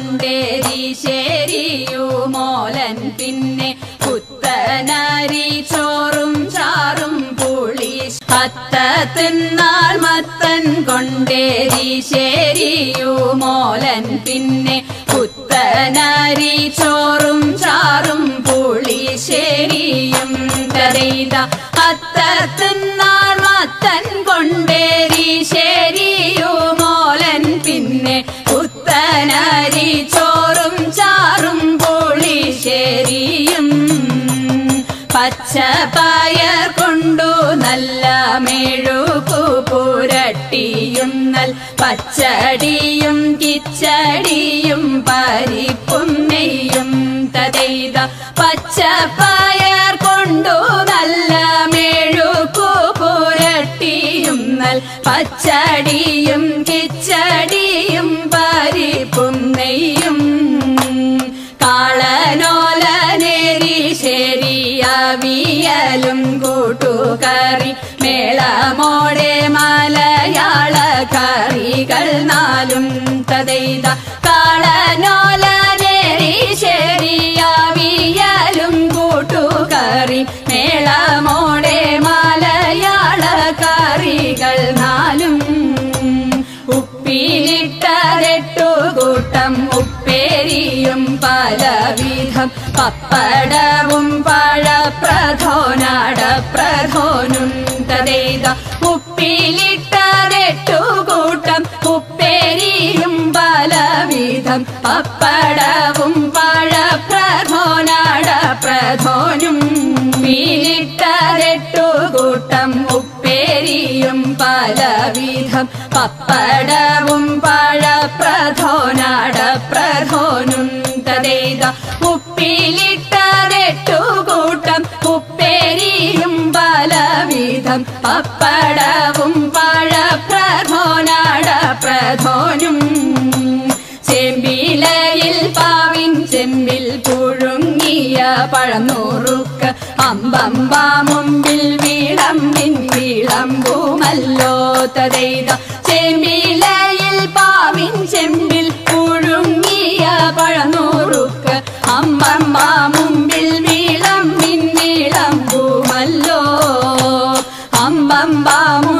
കൊണ്ടേരി ശേരിയുമോലൻ പിന്നെ പുത്തനരി ചോറും ചാറും പുളി അത്ത തിന്നാൾ മത്തൻ കൊണ്ടേരി ശേരിയുമോലൻ പിന്നെ പുത്തനരി ചോറും ചാറും പുളിശ്ശേരിയും തരൈത അത്ത തിന്നാൾ മത്തൻ കൊണ്ടേരി ശേരിയുമോലൻ പിന്നെ പുത്തനരി ചോറും ചാറും പുളിശ്ശേരിയും പച്ചപ്പയർ കൊണ്ടു നല്ല മെഴുകു പുരട്ടിയും നൽ പച്ചടിയും കിച്ചടിയും പരിപ്പും നെയ്യും തതെയ്ത പച്ചപ്പയർ കൊണ്ടു നല്ല മെഴുകു പുരട്ടിയും നൽ പച്ചടിയും കിച്ചടിയും പരിപ്പും നെയ്യും കാളനോലനേരി ശരിയവിയലും കൂട്ടുകറി മേളമോടെ മലയാള കറികൾ നാലും തതെയ്ത കാളനോലനേരി ശരിയവിയലും കൂട്ടുകറി മേളമോടെ മലയാള കറികൾ നാലും ഉപ്പിലിട്ടതെട്ടു കൂട്ടം ഉപ്പേരിയും പലവിധം പപ്പടവും പഴപ്രധോനാട പ്രധോനും തതേത ഉപ്പിലിട്ടതെട്ടു കൂട്ടം ഉപ്പേരിയും പലവിധം പപ്പടവും പഴപ്രധോനാട പ്രധോനും മീലിട്ടതെട്ടു കൂട്ടം ഉപ്പേരിയും പലവിധം പപ്പടവും പഴപ്രധോനാട പ്രധോനും തതേത ഉപ്പിലിട്ടതെട്ടു കൂട്ടം ഉപ്പേരിയും പലവിധം പപ്പടവും പഴപ്രധോനാട പ്രധോനും ചെമ്പിലയിൽ പാവിൻ ചെമ്പിൽ പുഴുങ്ങിയ പഴനൂറുക്ക് അമ്പമ്പാ മുമ്പിൽ വീളമ്പിൻ വീളമ്പുമല്ലോ തതെയ്ത ചെമ്പിലയിൽ പാവിൻ ചെമ്പിൽ പുഴുങ്ങിയ പഴനൂറുക്ക് അമ്പമ്പാ മുമ്പിൽ വീളമ്പിൻ വീളമ്പുമല്ലോ അമ്പമ്പാ